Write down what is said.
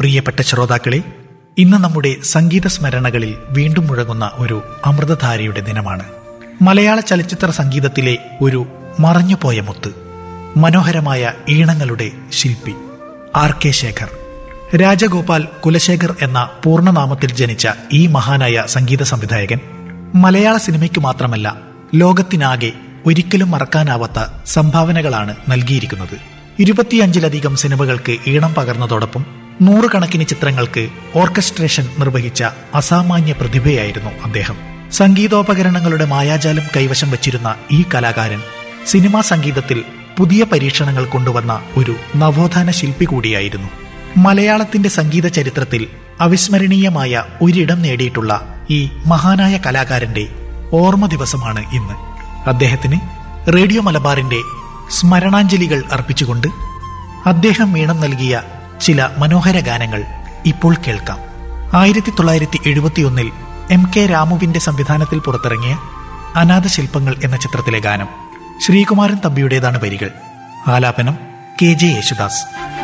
പ്രിയപ്പെട്ട ശ്രോതാക്കളെ ഇന്ന് നമ്മുടെ സംഗീത സ്മരണകളിൽ വീണ്ടും മുഴങ്ങുന്ന ഒരു അമൃതധാരയുടെ ദിനമാണ് മലയാള ചലച്ചിത്ര സംഗീതത്തിലെ ഒരു മറഞ്ഞുപോയ മുത്ത് മനോഹരമായ ഈണങ്ങളുടെ ശില്പി ആർ കെ ശേഖർ രാജഗോപാൽ കുലശേഖർ എന്ന പൂർണ്ണനാമത്തിൽ ജനിച്ച ഈ മഹാനായ സംഗീത സംവിധായകൻ മലയാള സിനിമയ്ക്ക് മാത്രമല്ല ലോകത്തിനാകെ ഒരിക്കലും മറക്കാനാവാത്ത സംഭാവനകളാണ് നൽകിയിരിക്കുന്നത് ഇരുപത്തിയഞ്ചിലധികം സിനിമകൾക്ക് ഈണം പകർന്നതോടൊപ്പം നൂറുകണക്കിന് ചിത്രങ്ങൾക്ക് ഓർക്കസ്ട്രേഷൻ നിർവഹിച്ച അസാമാന്യ പ്രതിഭയായിരുന്നു അദ്ദേഹം സംഗീതോപകരണങ്ങളുടെ മായാജാലം കൈവശം വച്ചിരുന്ന ഈ കലാകാരൻ സിനിമാ സംഗീതത്തിൽ പുതിയ പരീക്ഷണങ്ങൾ കൊണ്ടുവന്ന ഒരു നവോത്ഥാന ശില്പി കൂടിയായിരുന്നു മലയാളത്തിന്റെ സംഗീത ചരിത്രത്തിൽ അവിസ്മരണീയമായ ഒരിടം നേടിയിട്ടുള്ള ഈ മഹാനായ കലാകാരന്റെ ഓർമ്മ ദിവസമാണ് ഇന്ന് അദ്ദേഹത്തിന് റേഡിയോ മലബാറിന്റെ സ്മരണാഞ്ജലികൾ അർപ്പിച്ചുകൊണ്ട് അദ്ദേഹം വീണം നൽകിയ ചില മനോഹര ഗാനങ്ങൾ ഇപ്പോൾ കേൾക്കാം ആയിരത്തി തൊള്ളായിരത്തി എഴുപത്തിയൊന്നിൽ എം കെ രാമുവിന്റെ സംവിധാനത്തിൽ പുറത്തിറങ്ങിയ അനാഥ ശില്പങ്ങൾ എന്ന ചിത്രത്തിലെ ഗാനം ശ്രീകുമാരൻ തമ്പിയുടേതാണ് വരികൾ ആലാപനം കെ ജെ യേശുദാസ്